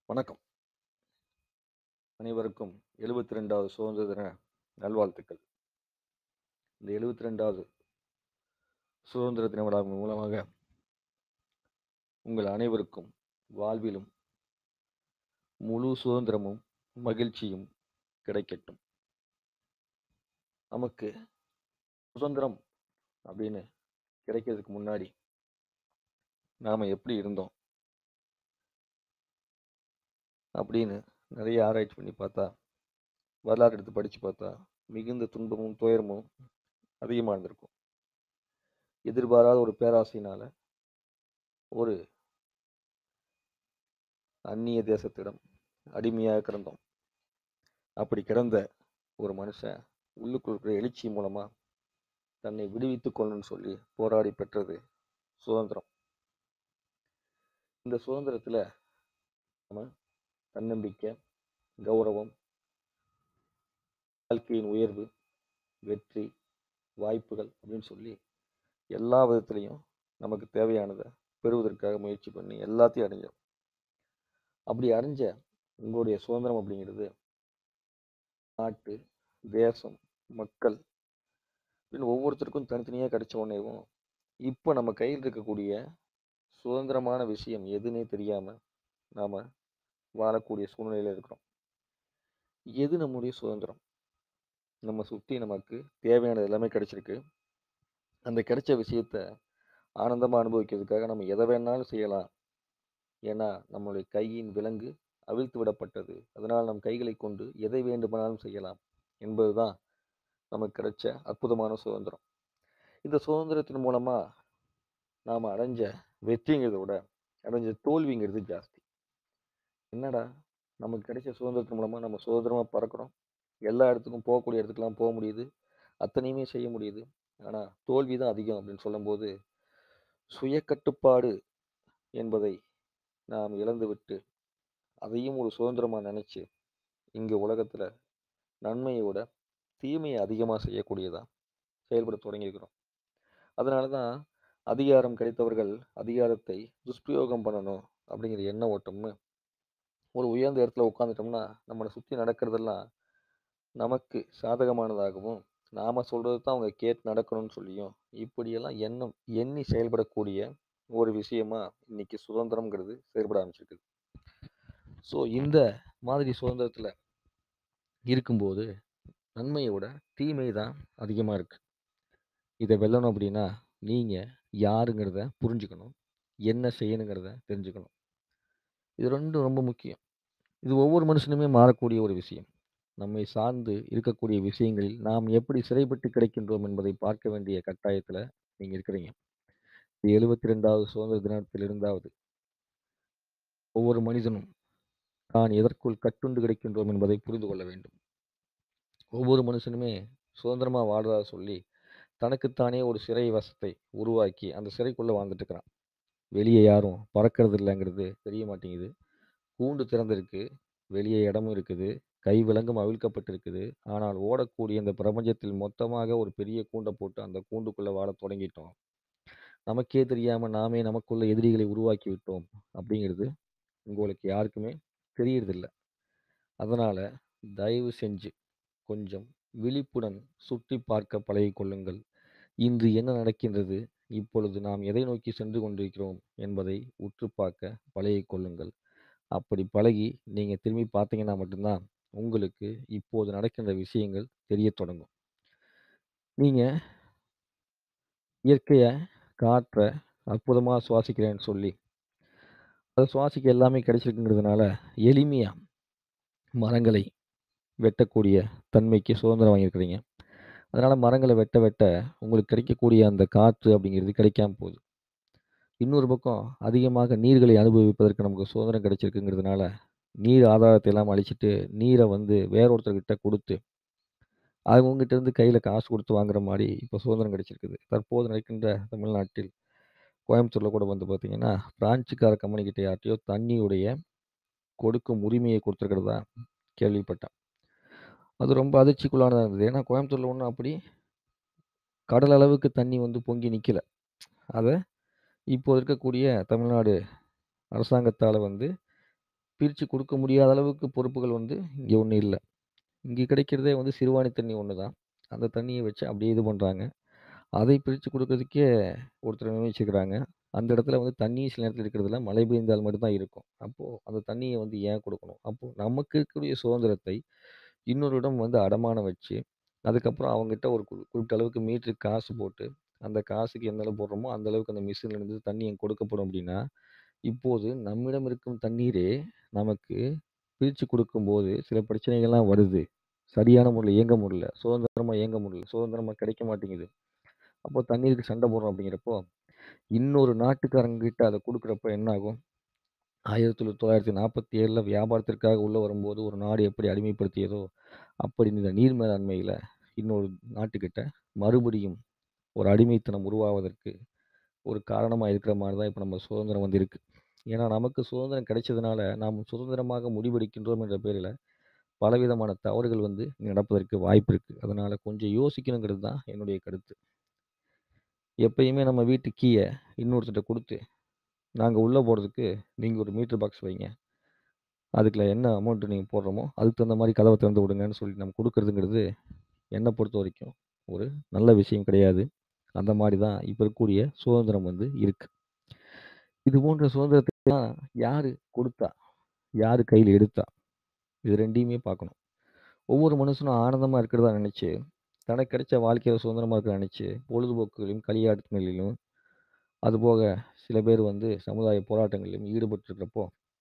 வணக்கம். அனைவருக்கும் 72வது சுதந்திர தின நல்வாழ்த்துக்கள். இந்த 72வது சுதந்திர தின விழாவின் மூலமாக உங்கள் அனைவருக்கும் வாழ்விலும் முழு சுதந்திரமும், மகிழ்ச்சியும் கிடைக்கட்டும். நமக்கு சுதந்திரம் அப்படின்னு கிடைக்கிறதுக்கு முன்னாடி நாம எப்படி இருந்தோம்? அப்படின்னு நிறைய ஆராய்ச்சி பண்ணி பார்த்தா, வரலாறு எடுத்து படிச்சு பார்த்தா, மிகுந்த துன்பமும், துயரமும் அதிகமா இருந்திருக்கும். எதிர்பாராத ஒரு பேராசையினால, ஒரு அந்நிய தேசத்திடம் அடிமையாக கிடந்தோம். அப்படி கிடந்த ஒரு மனுஷன் உள்ளுக்குள் இருக்கிற எழுச்சி மூலமா தன்னை விடுவித்துக் கொள்ளணும்னு சொல்லி போராடி பெற்றது சுதந்திரம். இந்த சுதந்திரத்துல நம்ம தன்னம்பிக்கை, கௌரவம், வாழ்க்கையின் உயர்வு, வெற்றி, வாய்ப்புகள் அப்படின்னு சொல்லி எல்லா விதத்திலையும் நமக்கு தேவையானத பெறுவதற்காக முயற்சி பண்ணி எல்லாத்தையும் அடைஞ்சோம். அப்படி அடைஞ்ச உங்களுடைய சுதந்திரம் அப்படிங்கிறது நாட்டு, தேசம், மக்கள் அப்படின்னு ஒவ்வொருத்தருக்கும் தனித்தனியா கிடைச்ச உடனேவும், இப்ப நம்ம கையில் இருக்கக்கூடிய சுதந்திரமான விஷயம் எதுன்னே தெரியாம நாம வாழக்கூடிய சூழ்நிலையில இருக்கிறோம். எது நம்முடைய சுதந்திரம்? நம்ம சுத்தி நமக்கு தேவையானது எல்லாமே கிடைச்சிருக்கு. அந்த கிடைச்ச விஷயத்த ஆனந்தமா அனுபவிக்கிறதுக்காக நம்ம எதை வேணாலும் செய்யலாம். ஏன்னா, நம்மளுடைய கையின் விலங்கு அவிழ்த்து விடப்பட்டது. அதனால் நம் கைகளைக் கொண்டு எதை வேண்டுமானாலும் செய்யலாம் என்பதுதான் நமக்கு கிடைச்ச அற்புதமான சுதந்திரம். இந்த சுதந்திரத்தின் மூலமா நாம அடைஞ்ச வெற்றிங்கிறத விட, அடைஞ்ச தோல்விங்கிறது ஜாஸ்தி. என்னடா நமக்கு கிடைச்ச சுதந்திரத்தின் மூலமா நம்ம சுதந்திரமா பறக்கிறோம். எல்லா இடத்துக்கும் போகக்கூடிய இடத்துக்குலாம் போக முடியுது. அத்தனையுமே செய்ய முடியுது. ஆனா தோல்வி தான் அதிகம் அப்படின்னு சொல்லும்போது, சுய கட்டுப்பாடு என்பதை நாம் இழந்துவிட்டு, அதையும் ஒரு சுதந்திரமா நினைச்சு, இங்க உலகத்துல நன்மையை விட தீமையை அதிகமா செய்யக்கூடியதா செயல்பட தொடங்கியிருக்கிறோம். அதனால தான் அதிகாரம் கிடைத்தவர்கள் அதிகாரத்தை துஷ்பிரயோகம் பண்ணணும் அப்படிங்கிற எண்ண ஓட்டம்னு ஒரு உயர்ந்த இடத்துல உட்காந்துட்டோம்னா, நம்மள சுத்தி நடக்கிறதெல்லாம் நமக்கு சாதகமானதாகவும், நாம சொல்றது தான் அவங்க கேட்டு நடக்கணும்னு சொல்லியும், இப்படியெல்லாம் எண்ணம் எண்ணி செயல்படக்கூடிய ஒரு விஷயமா இன்னைக்கு சுதந்திரம்ங்கிறது செயல்பட ஆரம்பிச்சிருக்குது. ஸோ இந்த மாதிரி சுதந்திரத்துல இருக்கும்போது, நன்மையை விட தீமை தான் அதிகமா இருக்கு. இத வெல்லணும் அப்படின்னா, நீங்க யாருங்கிறத புரிஞ்சுக்கணும். என்ன செய்யணுங்கிறத தெரிஞ்சுக்கணும். இது 2ம் ரொம்ப முக்கியம். இது ஒவ்வொரு மனுஷனுமே மாறக்கூடிய ஒரு விஷயம். நம்மை சார்ந்து இருக்கக்கூடிய விஷயங்களில் நாம் எப்படி சிறைப்பட்டு கிடக்கின்றோம் என்பதை பார்க்க வேண்டிய கட்டாயத்துல நீங்க இருக்கிறீங்க. 72வது சுதந்திர தினத்திலிருந்தாவது ஒவ்வொரு மனிதனும் தான் எதற்குள் கட்டுண்டு கிடக்கின்றோம் என்பதை புரிந்து கொள்ள வேண்டும். ஒவ்வொரு மனுஷனுமே சுதந்திரமா வாழ்றதா சொல்லி, தனக்குத்தானே ஒரு சிறை வசத்தை உருவாக்கி, அந்த சிறைக்குள்ள வாழ்ந்துட்டு இருக்கிறான். வெளிய யாரும் பறக்கிறது இல்லங்கிறது தெரிய மாட்டேங்குது. கூண்டு திறந்திருக்கு. வெளியே இடமும் இருக்குது. கை விலங்கும் அவிழ்க்கப்பட்டிருக்குது. ஆனால் ஓடக்கூடிய இந்த பிரபஞ்சத்தில் மொத்தமாக ஒரு பெரிய கூண்ட போட்டு அந்த கூண்டுக்குள்ள வாழத் தொடங்கிட்டோம். நமக்கே தெரியாம நாமே நமக்குள்ள எதிரிகளை உருவாக்கி விட்டோம் அப்படிங்கிறது உங்களுக்கு யாருக்குமே தெரியறதில்ல. அதனால தயவு செஞ்சு கொஞ்சம் விழிப்புடன் சுற்றிப் பார்க்க பழகிக் கொள்ளுங்கள். இன்று என்ன நடக்கின்றது? இப்பொழுது நாம் எதை நோக்கி சென்று கொண்டிருக்கிறோம் என்பதை உற்றுப் பார்க்க பழகிக் கொள்ளுங்கள். அப்படி பழகி நீங்க திரும்பி பார்த்தீங்கன்னா மட்டும்தான், உங்களுக்கு இப்போது நடக்கின்ற விஷயங்கள் தெரியத் தொடங்கும். நீங்க இயற்கைய, காற்ற அற்புதமா சுவாசிக்கிறேன்னு சொல்லி, அத சுவாசிக்க எல்லாமே கிடைச்சிருக்குங்கிறதுனால, எளிமையா மரங்களை வெட்டக்கூடிய தன்மைக்கு சுதந்திரம் வாங்கியிருக்கிறீங்க. அதனால மரங்கள வெட்ட வெட்ட உங்களுக்கு கிடைக்கக்கூடிய அந்த காற்று அப்படிங்கிறது கிடைக்காம போகுது. இன்னொரு பக்கம் அதிகமாக நீர்களை அனுபவிப்பதற்கு நமக்கு சுதந்திரம் கிடைச்சிருக்குங்கிறதுனால, நீர் ஆதாரத்தை எல்லாம் அழிச்சிட்டு, நீர வந்து வேற ஒருத்தர்கிட்ட குடுத்து, அவங்ககிட்ட இருந்து கையில காசு குடுத்து வாங்குற மாரி இப்ப சுதந்திரம் கிடைச்சிருக்குது. தற்போது நடக்கின்ற தமிழ்நாட்டில், கோயம்புத்தூர்ல கூட வந்து பார்த்தீங்கன்னா, பிரான்சுக்கார கம்பெனிகிட்ட யார்ட்டயோ தண்ணியுடைய கொடுக்கும் உரிமையை குடுத்திருக்கிறதா கேள்விப்பட்டேன். அது ரொம்ப அதிர்ச்சிக்குள்ளானதா இருந்தது. ஏன்னா கோயம்புத்தூர்ல ஒண்ணும் அப்படி கடல் அளவுக்கு தண்ணி வந்து பொங்கி நிக்கல. அத இப்போ இருக்கக்கூடிய தமிழ்நாடு அரசாங்கத்தால வந்து பிரிச்சு குடுக்க முடியாத அளவுக்கு பொறுப்புகள் வந்து இங்க ஒண்ணும் இல்ல. இங்க கிடைக்கிறதே வந்து சிறுவாணி தண்ணி ஒண்ணு தான். அந்த தண்ணிய வச்சு அப்படியே இது பண்றாங்க. அதை பிரிச்சு குடுக்கறதுக்கே ஒருத்தர நியமிச்சுக்கிறாங்க. அந்த இடத்துல வந்து தண்ணி சில நேரத்துல இருக்கிறதில்ல. மழை பெய்ந்தால் மட்டும் தான் இருக்கும். அப்போ அந்த தண்ணிய வந்து ஏன் குடுக்கணும்? அப்போ நமக்கு இருக்கக்கூடிய சுதந்திரத்தை இன்னொருவரிடம் வந்து அடமானம் வச்சு, அதுக்கப்புறம் அவங்ககிட்ட ஒரு குறி குறிப்பிட்ட அளவுக்கு மீட்டருக்கு காசு போட்டு, அந்த காசுக்கு எந்த அளவு போடுறோமோ, அந்த அளவுக்கு அந்த மிஷின்ல இருந்து தண்ணி அங்க கொடுக்கப்படும் அப்படின்னா, இப்போது நம்மிடம் இருக்கும் தண்ணீரே நமக்கு பிரிச்சு குடுக்கும்போது சில பிரச்சனைகள்லாம் வருது. சரியான முறையில இயங்க முடியல. சுதந்திரமா இயங்க முடியல. சுதந்திரமா கிடைக்க மாட்டேங்குது. அப்போ தண்ணீருக்கு சண்டை போடுறோம் அப்படிங்கிறப்போ, இன்னொரு நாட்டுக்காரங்ககிட்ட அத குடுக்குறப்ப என்ன ஆகும்? 1947ல வியாபாரத்திற்காக உள்ள வரும்போது ஒரு நாடு எப்படி அடிமைப்படுத்தியதோ, அப்படி இந்த நீர் மேலாண்மையில இன்னொரு நாட்டுக்கிட்ட மறுபடியும் ஒரு அடிமைத்தனம் உருவாவதற்கு ஒரு காரணமா இருக்கிற மாரி தான் இப்ப நம்ம சுதந்திரம் வந்து இருக்கு. ஏன்னா, நமக்கு சுதந்திரம் கிடைச்சதுனால, நாம் சுதந்திரமாக முடிவெடுக்கின்றோம் என்ற பேரில, பலவிதமான தவறுகள் வந்து நடப்பதற்கு வாய்ப்பு இருக்கு. அதனால கொஞ்சம் யோசிக்கணுங்கிறது தான் என்னுடைய கருத்து. எப்பயுமே நம்ம வீட்டு கீய இன்னொருத்தர்ட்ட குடுத்து, நாங்க உள்ள போறதுக்கு நீங்க ஒரு மீட்டர் பாக்ஸ் வைங்க. அதுக்குள்ள என்ன அமௌண்ட் நீங்க போடுறோமோ, அதுக்கு தகுந்த மாரி கதவ திறந்து விடுங்கன்னு சொல்லி நம்ம குடுக்குறதுங்கிறது, என்ன பொறுத்தவரைக்கும் ஒரு நல்ல விஷயம் கிடையாது. அந்த மாரி தான் இப்ப இருக்கக்கூடிய சுதந்திரம் வந்து இருக்கு. இது போன்ற சுதந்திரத்தைலாம் யாரு குடுத்தா? யாரு கையில எடுத்தா? இது 2யுமே பார்க்கணும். ஒவ்வொரு மனுஷனும் ஆனந்தமா இருக்கிறதா நெனச்சு, தனக்கு கிடைச்ச வாழ்க்கையில சுதந்திரமா இருக்கிறதா நெனச்சு, பொழுதுபோக்குகளிலும், களியாட்டங்களிலும், அதுபோக சில பேர் வந்து சமுதாய போராட்டங்களிலும் ஈடுபட்டிருக்கிறப்போ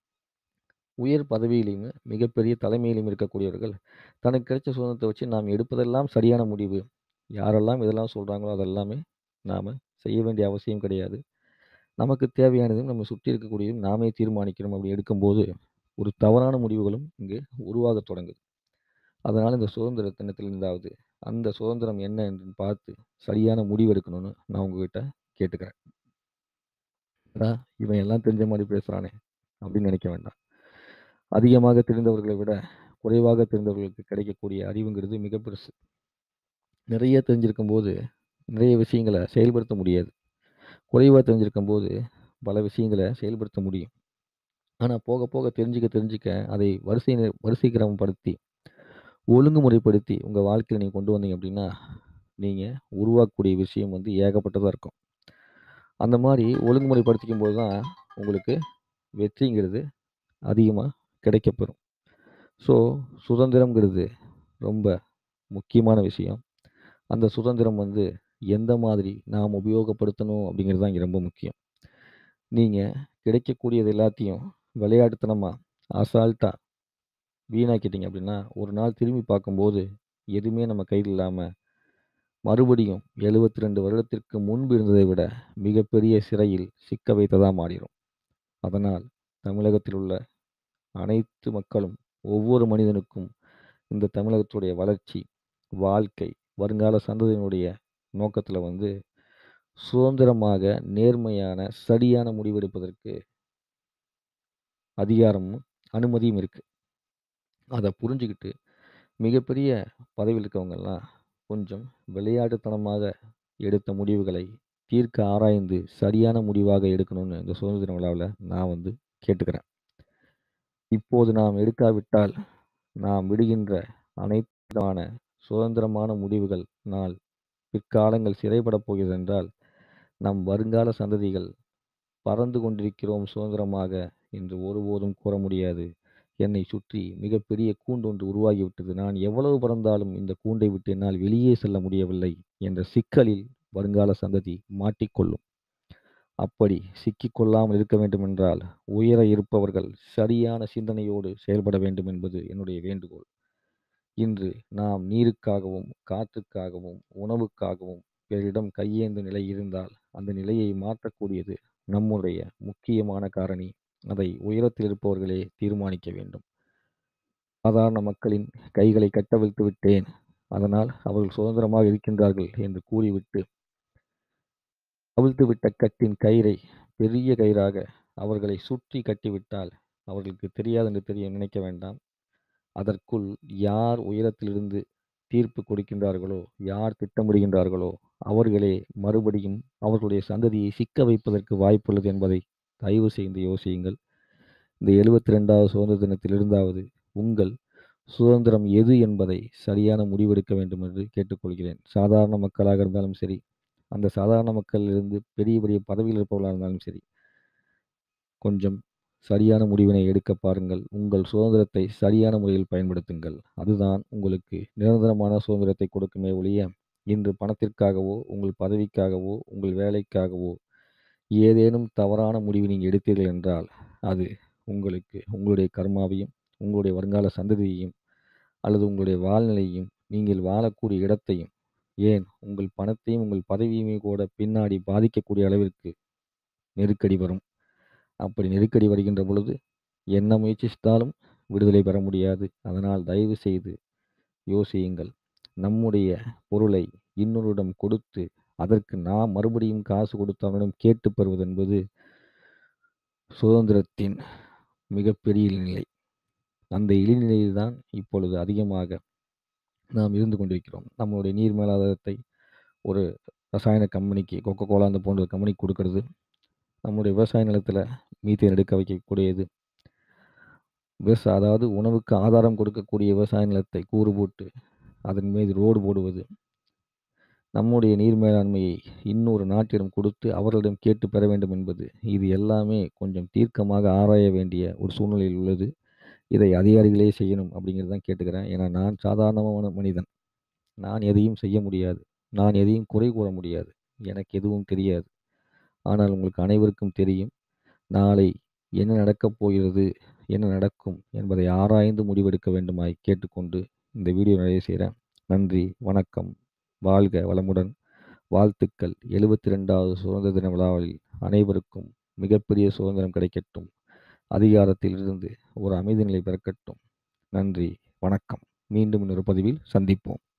உயர் பதவியிலும், மிகப்பெரிய தலைமையிலும் இருக்கக்கூடியவர்கள், தனக்கு கிடைச்ச சுதந்திரத்த வச்சு நாம் எடுப்பதெல்லாம் சரியான முடிவு. யாரெல்லாம் எதெல்லாம் சொல்றாங்களோ, அதெல்லாமே நாம செய்ய வேண்டிய அவசியம் கிடையாது. நமக்கு தேவையானதையும், நம்ம சுற்றி இருக்கக்கூடியதையும் நாமே தீர்மானிக்கணும் அப்படி எடுக்கும்போது, ஒரு தவறான முடிவுகளும் இங்கு உருவாகத் தொடங்குது. அதனால இந்த சுதந்திர தினத்திலிருந்தாவது, அந்த சுதந்திரம் என்ன என்று பார்த்து, சரியான முடிவு எடுக்கணும்னு நான் உங்ககிட்ட கேட்டுக்கிறேன். "என்னடா இவன் எல்லாம் தெரிஞ்ச மாரி பேசுறானே!" அப்படின்னு நெனைக்க வேண்டாம். அதிகமாக தெரிந்தவர்களை விட, குறைவாக தெரிந்தவர்களுக்கு கிடைக்கக்கூடிய அறிவுங்கிறது மிக பெருசு. நிறைய தெரிஞ்சிருக்கும்போது, நிறைய விஷயங்கள செயல்படுத்த முடியாது. குறைவா தெரிஞ்சிருக்கும்போது, பல விஷயங்கள செயல்படுத்த முடியும். ஆனா போக போக தெரிஞ்சுக்க தெரிஞ்சுக்க, அதை வரிசை நெ வரிசை கிரமப்படுத்தி, ஒழுங்குமுறைப்படுத்தி உங்க வாழ்க்கையில நீங்க கொண்டு வந்தீங்க அப்படின்னா, நீங்க உருவாக்கக்கூடிய விஷயம் வந்து ஏகப்பட்டதா இருக்கும். அந்த மாரி ஒழுங்குமுறைப்படுத்திக்கும்போது தான், உங்களுக்கு வெற்றிங்கிறது அதிகமா கிடைக்கப்பெறும். ஸோ, சுதந்திரம்ங்கிறது ரொம்ப முக்கியமான விஷயம். அந்த சுதந்திரம் வந்து எந்த மாதிரி நாம் உபயோகப்படுத்தணும் அப்படிங்கிறது தான் இங்க ரொம்ப முக்கியம். நீங்க கிடைக்கக்கூடியது எல்லாத்தையும் விளையாட்டுத்தனமா, அசால்ட்டா வீணாக்கிட்டீங்க அப்படின்னா, ஒரு நாள் திரும்பி பார்க்கும்போது, எதுவுமே நம்ம கையில இல்லாம, மறுபடியும் 72 வருடத்திற்கு முன்பு இருந்ததை விட மிகப்பெரிய சிறையில் சிக்க வைத்ததா மாறிரும். அதனால் தமிழகத்தில் உள்ள அனைத்து மக்களும், ஒவ்வொரு மனிதனுக்கும் இந்த தமிழகத்துடைய வளர்ச்சி, வாழ்க்கை, வருங்கால சந்ததியினுடைய நோக்கத்துல வந்து சுதந்திரமாக, நேர்மையான, சரியான முடிவெடுப்பதற்கு அதிகாரமும், அனுமதியும் இருக்கு. அத புரிஞ்சுகிட்டு, மிகப்பெரிய பதவியில இருக்கவங்கலாம் கொஞ்சம் விளையாட்டுத்தனமாக எடுத்த முடிவுகளை தீர்க்க ஆராய்ந்து, சரியான முடிவாக எடுக்கணும்னு இந்த சுதந்திர விழாவுல நான் வந்து கேட்டுக்கிறேன். இப்போது நாம் எடுக்காவிட்டால், நாம் விடுகின்ற அனைத்து விதமான சுதந்திரமான முடிவுகள் நாள் பிற்காலங்கள் சிறைபடப் போகிறது என்றால், நம் வருங்கால சந்ததிகள் பறந்து கொண்டிருக்கிறோம் சுதந்திரமாக என்று ஒருபோதும் கூற முடியாது. என்னை சுற்றி மிகப்பெரிய கூண்டு ஒன்று உருவாகிவிட்டது. நான் எவ்வளவு பறந்தாலும் இந்த கூண்டை விட்டு என்னால் வெளியே செல்ல முடியவில்லை என்ற சிக்கலில் வருங்கால சந்ததி மாட்டிக்கொள்ளும். அப்படி சிக்கிக் கொள்ளாமல் இருக்க வேண்டுமென்றால், உயர இருப்பவர்கள் சரியான சிந்தனையோடு செயல்பட வேண்டும் என்பது என்னுடைய வேண்டுகோள். இன்று நாம் நீருக்காகவும், காற்றுக்காகவும், உணவுக்காகவும் பிறரிடம் கையேந்தும் நிலை இருந்தால், அந்த நிலையை மாற்றக்கூடியது நம்முடைய முக்கியமான காரணி. அதை உயரத்தில் இருப்பவர்களே தீர்மானிக்க வேண்டும். சாதாரண மக்களின் கைகளை கட்டவிழ்த்து விட்டேன். அதனால் அவர்கள் சுதந்திரமாக இருக்கின்றார்கள் என்று கூறிவிட்டு அவிழ்த்துவிட்ட கட்டின் கயிறை பெரிய கயிறாக அவர்களை சுற்றி கட்டிவிட்டால், அவர்களுக்கு தெரியாது என்று தெரிய நினைக்க வேண்டாம். அதற்குள் யார் உயரத்திலிருந்து தீர்ப்பு கொடுக்கின்றார்களோ, யார் திட்டமிடுகின்றார்களோ, அவர்களே மறுபடியும் அவர்களுடைய சந்ததியை சிக்க வைப்பதற்கு வாய்ப்புள்ளது என்பதை தயவு செய்து யோசியுங்கள். இந்த எழுபத்தி ரெண்டாவது சுதந்திர தினத்திலிருந்தாவது உங்கள் சுதந்திரம் எது என்பதை சரியான முடிவெடுக்க வேண்டும் என்று கேட்டுக்கொள்கிறேன் சாதாரண மக்களாக இருந்தாலும் சரி அந்த சாதாரண மக்களிலிருந்து பெரிய பெரிய பதவியில் இருப்பவர்களாக இருந்தாலும் சரி கொஞ்சம் சரியான முடிவினை எடுக்க பாருங்கள் உங்கள் சுதந்திரத்தை சரியான முறையில் பயன்படுத்துங்கள் அதுதான் உங்களுக்கு நிரந்தரமான சுதந்திரத்தை கொடுக்குமே ஒழிய இன்று பணத்திற்காகவோ உங்கள் பதவிக்காகவோ உங்கள் வேலைக்காகவோ ஏதேனும் தவறான முடிவு நீங்கள் எடுத்தீர்கள் என்றால் அது உங்களுக்கு உங்களுடைய கர்மாவையும் உங்களுடைய வருங்கால சந்ததியையும் அல்லது உங்களுடைய வாழ்நிலையும் நீங்கள் வாழக்கூடிய இடத்தையும் ஏன் உங்கள் பணத்தையும் உங்கள் பதவியுமே கூட பின்னாடி பாதிக்கக்கூடிய அளவிற்கு நெருக்கடி வரும் அப்படி நெருக்கடி வருகின்ற பொழுது என்ன முயற்சித்தாலும் விடுதலை பெற முடியாது அதனால் தயவு செய்து யோசியுங்கள் நம்முடைய பொருளை இன்னொருடம் கொடுத்து அதற்கு நாம் மறுபடியும் காசு கொடுத்து அவனிடம் கேட்டு பெறுவது என்பது சுதந்திரத்தின் மிகப்பெரிய இழிநிலை அந்த இழிநிலையில் தான் இப்பொழுது அதிகமாக நாம் இருந்து கொண்டிருக்கிறோம் நம்மளுடைய நீர் மேலாதாரத்தை ஒரு ரசாயன கம்பெனிக்கு கொக்கோ கோலா அந்த போன்ற கம்பெனிக்கு கொடுக்கறது நம்முடைய விவசாய நிலத்தில் மீத்தேன் எடுக்க வைக்கக்கூடியது விவசாய அதாவது உணவுக்கு ஆதாரம் கொடுக்கக்கூடிய விவசாய நிலத்தை கூறு போட்டு அதன் மீது ரோடு போடுவது நம்முடைய நீர் மேலாண்மையை இன்னொரு நாட்டிடம் கொடுத்து அவர்களிடம் கேட்டு பெற வேண்டும் என்பது இது எல்லாமே கொஞ்சம் தீர்க்கமாக ஆராய வேண்டிய ஒரு சூழ்நிலையில் உள்ளது இதை அதிகாரிகளே செய்யணும் அப்படிங்கிறது தான் கேட்டுக்கிறேன் ஏன்னா நான் சாதாரணமான மனிதன் நான் எதையும் செய்ய முடியாது நான் எதையும் குறை கூற முடியாது எனக்கு எதுவும் தெரியாது ஆனால் உங்களுக்கு அனைவருக்கும் தெரியும் நாளை என்ன நடக்கப் போகிறது என்ன நடக்கும் என்பதை ஆராய்ந்து முடிவெடுக்க வேண்டுமாய் கேட்டுக்கொண்டு இந்த வீடியோ நிறைவு செய்கிறேன் நன்றி வணக்கம் வாழ்க வளமுடன் வாழ்த்துக்கள் எழுபத்தி ரெண்டாவது சுதந்திர தின விழாவில் அனைவருக்கும் மிகப்பெரிய சுதந்திரம் கிடைக்கட்டும் அதிகாரத்தில் இருந்து ஒரு அமைதி நிலை பிறக்கட்டும் நன்றி வணக்கம் மீண்டும் இன்னொரு பதிவில் சந்திப்போம்